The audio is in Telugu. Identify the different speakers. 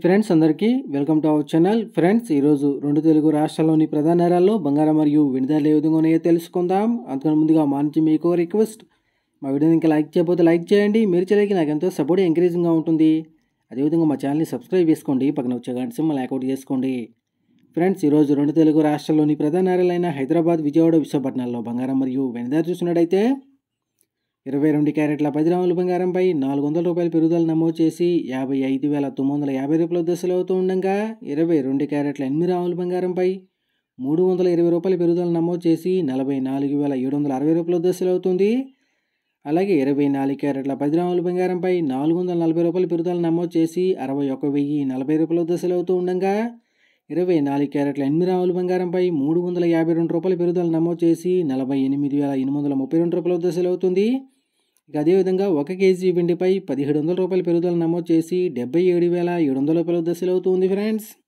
Speaker 1: ఫ్రెండ్స్ అందరికీ welcome to our channel friends ఈరోజు రెండు తెలుగు రాష్ట్రాల్లోని ప్రధాన నగరాల్లో బంగారం మరియు విడుదల ఏ విధంగా ఉన్నాయో తెలుసుకుందాం అంతకన్నా ముందుగా మా నుంచి మీకు రిక్వెస్ట్ మా వీడియోని ఇంకా లైక్ చేయకపోతే లైక్ చేయండి మీరు చేయడానికి నాకు ఎంతో సపోర్ట్ ఎంకరేజింగ్గా ఉంటుంది అదేవిధంగా మా ఛానల్ని సబ్స్క్రైబ్ చేసుకోండి పక్కన వచ్చే గంట సింబల్ యాక్అౌట్ చేసుకోండి ఫ్రెండ్స్ ఈరోజు రెండు తెలుగు రాష్ట్రాల్లోని ప్రధాన నగరాలైన హైదరాబాద్ విజయవాడ విశాఖపట్నాల్లో బంగారం మరియు వెనుదల చూసినట్టయితే ఇరవై రెండు క్యారెట్ల పది గ్రాముల బంగారంపై నాలుగు వందల రూపాయల పెరుగుదల నమోదు చేసి యాభై ఐదు వేల తొమ్మిది వందల యాభై రూపాయల దశలు అవుతూ ఉండగా ఇరవై రెండు క్యారెట్ల ఎనిమిది గ్రాముల బంగారంపై మూడు వందల ఇరవై రూపాయల పెరుగుదల నమోదు చేసి నలభై నాలుగు వేల ఏడు వందల అరవై రూపాయల దశలు అవుతుంది అలాగే ఇరవై నాలుగు క్యారెట్ల పది గ్రాముల బంగారంపై నాలుగు వందల నలభై రూపాయల పెరుగుదల నమోదు చేసి అరవై ఒక వెయ్యి నలభై రూపాయల దశలు అవుతూ ఉండగా ఇరవై నాలుగు క్యారెట్ల ఎనిమిది గ్రాముల బంగారంపై మూడు వందల యాభై రెండు రూపాయల పెరుగుదల నమోదు చేసి నలభై ఎనిమిది వేల ఎనిమిది వందల ముప్పై రెండు రూపాయల దశలు అవుతుంది ఇక అదేవిధంగా ఒక కేజీ వెండిపై పదిహేడు వందల రూపాయల పెరుగుదల నమోదు చేసి డెబ్బై ఏడు వేల ఏడు వందల రూపాయల దశలు అవుతుంది ఫ్రెండ్స్